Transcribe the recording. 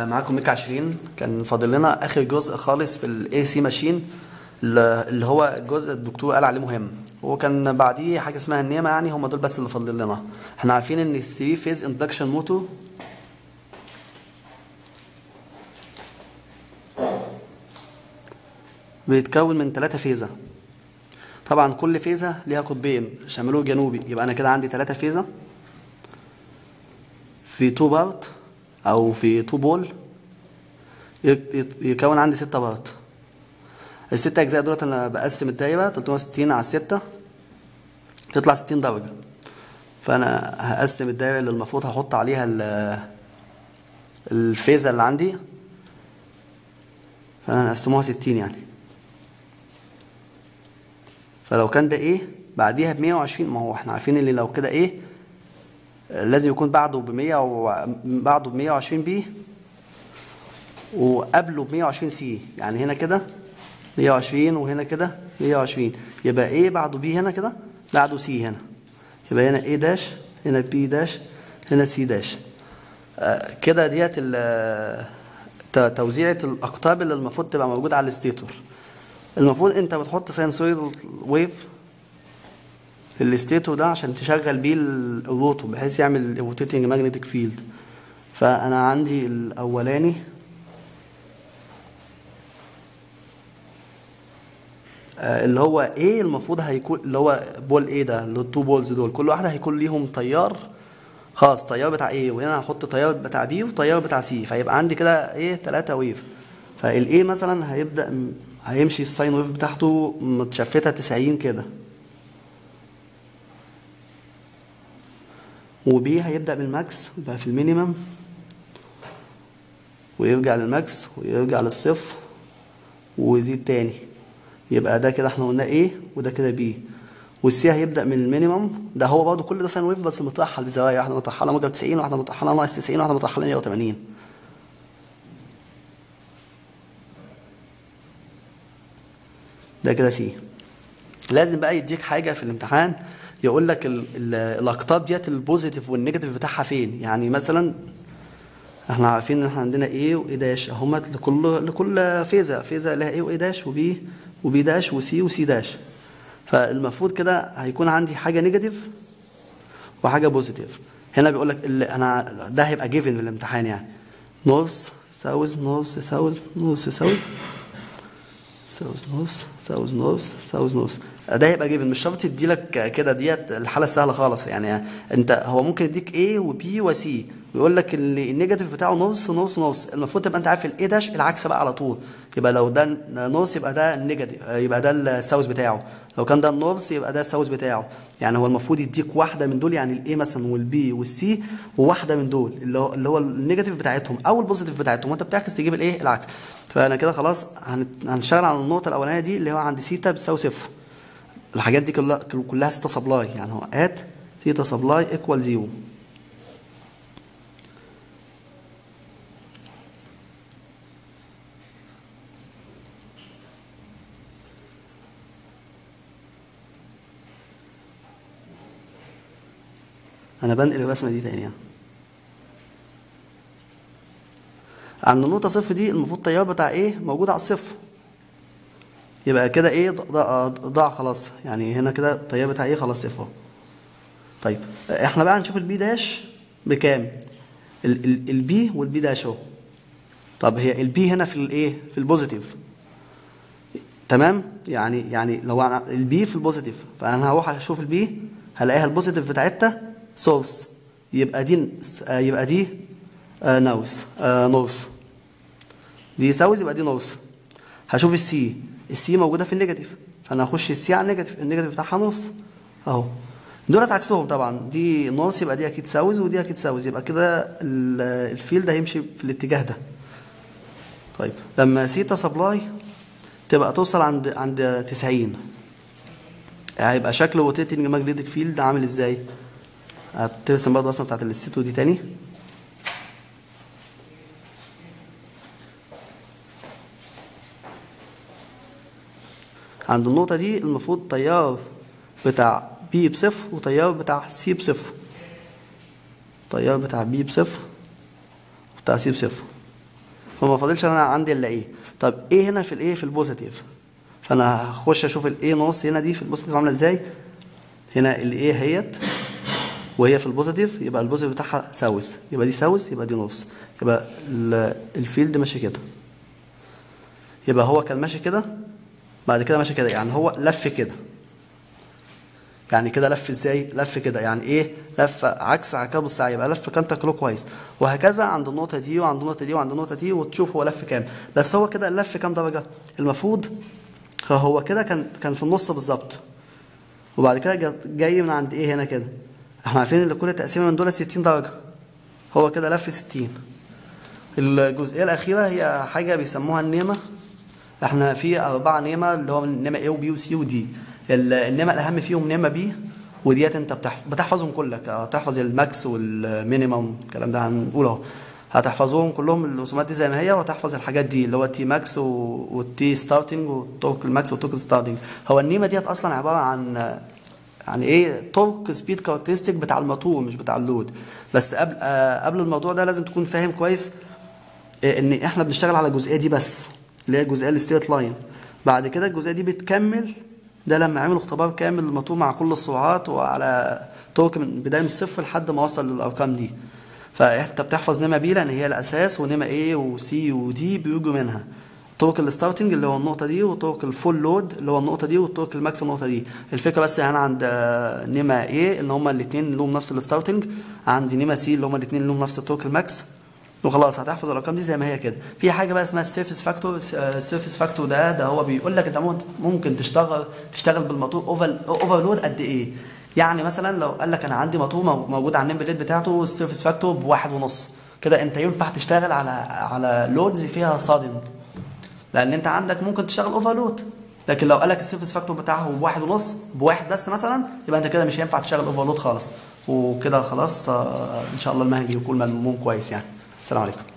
آه، معاكم ميك 20 كان فاضل لنا اخر جزء خالص في الاي سي ماشين اللي هو الجزء الدكتور قال عليه مهم وكان بعديه حاجه اسمها النيمه يعني هم دول بس اللي فاضل لنا احنا عارفين ان 3 فيز اندكشن موتور بيتكون من ثلاثة فيزة طبعا كل فيزة ليها قطبين شمالي وجنوبي يبقى انا كده عندي ثلاثة فيزة في تو بارت او في تو بول يكون عندي ستة بارت الست اجزاء دولت انا بقسم الدايره 360 على 6 تطلع 60 درجه فانا هقسم الدايره اللي المفروض هحط عليها ال- الفيزه اللي عندي فانا هقسموها 60 يعني فلو كان ده ايه بعديها ب 120 ما هو احنا عارفين اللي لو كده ايه لازم يكون بعده ب 100 و بعده ب 120 بي وقبله ب 120 سي يعني هنا كده 120 وهنا كده 120 يبقى ايه بعده بي هنا كده بعده سي هنا يبقى هنا ايه داش هنا بي داش هنا سي داش آه كده ديت ال- ت- توزيعة الأقطاب اللي المفروض تبقى موجودة على الستيتور المفروض انت بتحط ساينسويد ويف في الستيتور ده عشان تشغل بيه ال- الروتو بحيث يعمل روتيتنج ماجنتيك فيلد فأنا عندي الأولاني آه، اللي هو ايه المفروض هيكون اللي هو بول ايه ده اللي هو التو بولز دول كل واحده هيكون ليهم تيار خاص تيار بتاع ايه وهنا هحط تيار بتاع بي وتيار بتاع سي فيبقى عندي كده ايه ثلاثة ويف فالايه مثلا هيبدا م- هيمشي الساين ويف بتاعته متشفته 90 كده وبي هيبدا بالماكس يبقى في المينيمم ويرجع للماكس ويرجع للصفر ويزيد تاني يبقى ده كده احنا قلنا ايه وده كده بي والسي هيبدا من المينيمم ده هو برضه كل ده ساين ويف بس مترحل بزوايا واحده مترحله موجب 90 واحده مترحله ناقص 90 واحده مترحله 180 ده كده سي لازم بقى يديك حاجه في الامتحان يقول لك ال- ال- الاقطاب ديت البوزيتيف والنيجاتيف بتاعها فين يعني مثلا احنا عارفين ان احنا عندنا ايه وايه داش اهمت لكل لكل فيزا فيزا لها ايه وايه داش وبي وبي داش وسي وسي داش فالمفروض كده هيكون عندي حاجه نيجاتيف وحاجه بوزيتيف هنا بيقول لك اللي انا ده هيبقى جيفن في الامتحان يعني نورث ساوث نورث ساوث نورث ساوث ساوث نورث ساوث نورث ساوث نورث ده هيبقى جيفن مش شرط يدي لك كده ديت الحاله السهله خالص يعني انت هو ممكن يديك A وبي وسي ويقول لك اللي النيجاتيف بتاعه نص نص نص المفروض تبقى انت عارف الاي داش العكس بقى على طول يبقى لو ده نص يبقى ده النيجاتيف يبقى ده الساوث بتاعه لو كان ده النورث يبقى ده الساوث بتاعه يعني هو المفروض يديك واحده من دول يعني الاي مثلا والبي والسي وواحده من دول اللي هو اللي هو النيجاتيف بتاعتهم او البوزيتيف بتاعتهم وانت بتعكس تجيب الايه العكس فانا كده خلاص هنت- هنشتغل على النقطه الاولانيه دي اللي هو عند سيتا بتساوي صفر الحاجات دي كلها كلها سيتا سبلاي يعني هو ات سيتا سبلاي ايكوال زيرو انا بنقل الرسمه دي تاني يعني. عند النقطه صفر دي المفروض التيار بتاع ايه موجود على الصفر يبقى كده ايه ضاع ضاع خلاص يعني هنا كده التيار بتاع ايه خلاص صفر طيب احنا بقى هنشوف البي داش بكام ال- ال- البي والبي داش اهو طب هي البي هنا في الايه في البوزيتيف تمام يعني يعني لو أنا البي في البوزيتيف فانا هروح اشوف البي هلاقيها البوزيتيف بتاعتها سورس يبقى دي آه، يبقى دي آه، نورث آه، نورث دي ساوث يبقى دي نورث هشوف السي السي موجوده في النيجاتيف فانا هخش السي على النيجاتيف النيجاتيف بتاعها نص اهو دولت عكسهم طبعا دي نص يبقى دي اكيد ساوث ودي اكيد ساوث يبقى كده ال- الفيلد هيمشي في الاتجاه ده طيب لما سيتا سبلاي تبقى توصل عند عند 90 هيبقى شكل روتيتنج ماجنتيك فيلد عامل ازاي هترسم برضه الرسمه بتاعت الستو دي تاني عند النقطة دي المفروض تيار بتاع بي بصفر وتيار بتاع سي بصفر تيار بتاع بي بصفر وبتاع سي بصفر فما فاضلش انا عندي الا ايه طب ايه هنا في الايه في البوزيتيف فانا هخش اشوف الايه ناقص هنا دي في البوزيتيف عامله ازاي هنا الايه هيت وهي في البوزيتيف يبقى البوزيتيف بتاعها ساوث يبقى دي ساوث يبقى دي نص يبقى ال- الفيلد ماشي كده يبقى هو كان ماشي كده بعد كده ماشي كده يعني هو لف كده يعني كده لف ازاي لف كده يعني ايه لف عكس عقاب الساعه يبقى لف كانتر كلوك كويس وهكذا عند النقطه دي وعند النقطه دي وعند النقطه دي وتشوف هو لف كام بس هو كده لف كام درجه المفروض هو- هو كده كان كان في النص بالظبط وبعد كده جا- جاي من عند ايه هنا كده احنا عارفين ان كل تقسيمه من دول 60 درجه هو كده لف 60 الجزئيه الاخيره هي حاجه بيسموها النيمه احنا في اربعه نيمه اللي هو نيمه A وبي وسي ودي ال- النيمه الاهم فيهم نيمه بي وديت انت بتحف- بتحفظهم كلك هتحفظ الماكس والمينيمم الكلام ده هنقول اهو هتحفظوهم كلهم الرسومات دي زي ما هي وهتحفظ الحاجات دي اللي هو التي ماكس والتي ستارتنج والتورك الماكس والتورك ستارتنج هو النيمه ديت اصلا عباره عن يعني ايه تورك سبيد كاركترستيك بتاع الموتور مش بتاع اللود بس قبل آه قبل الموضوع ده لازم تكون فاهم كويس آه، ان احنا بنشتغل على الجزئيه دي بس اللي هي الجزئيه الستيت لاين بعد كده الجزئيه دي بتكمل ده لما عملوا اختبار كامل للموتور مع كل السرعات وعلى تورك من بدايه من الصفر لحد ما وصل للارقام دي فانت بتحفظ نيمه بي لان هي الاساس ونيمه ايه وسي ودي بيجوا منها طرق الستارتنج اللي هو النقطة دي وطرق الفول لود اللي هو النقطة دي وطرق الماكس النقطة دي الفكرة بس هنا عند آه، نيما ايه ان هما الاتنين لهم نفس الستارتنج عند نيما سي اللي هما الاتنين لهم نفس الطرق الماكس وخلاص هتحفظ الارقام دي زي ما هي كده في حاجه بقى اسمها السيرفيس فاكتور السيرفيس فاكتور ده ده هو بيقول لك انت ممكن- ممكن تشتغل تشتغل بالموتور اوفر اوفرلود قد ايه يعني مثلا لو قال لك انا عندي موتور مو- موجود على النيم بليد بتاعته السيرفيس فاكتور بواحد ونص كده انت ينفع تشتغل على على لودز فيها صادم لان انت عندك ممكن تشتغل اوفرلود لكن لو قالك السيرفيس فاكتور بتاعه بواحد ونص بواحد بس مثلا يبقى انت كده مش هينفع تشتغل اوفرلود خالص وكده خلاص آه، ان شاء الله المنهج يكون ملموم كويس يعني السلام عليكم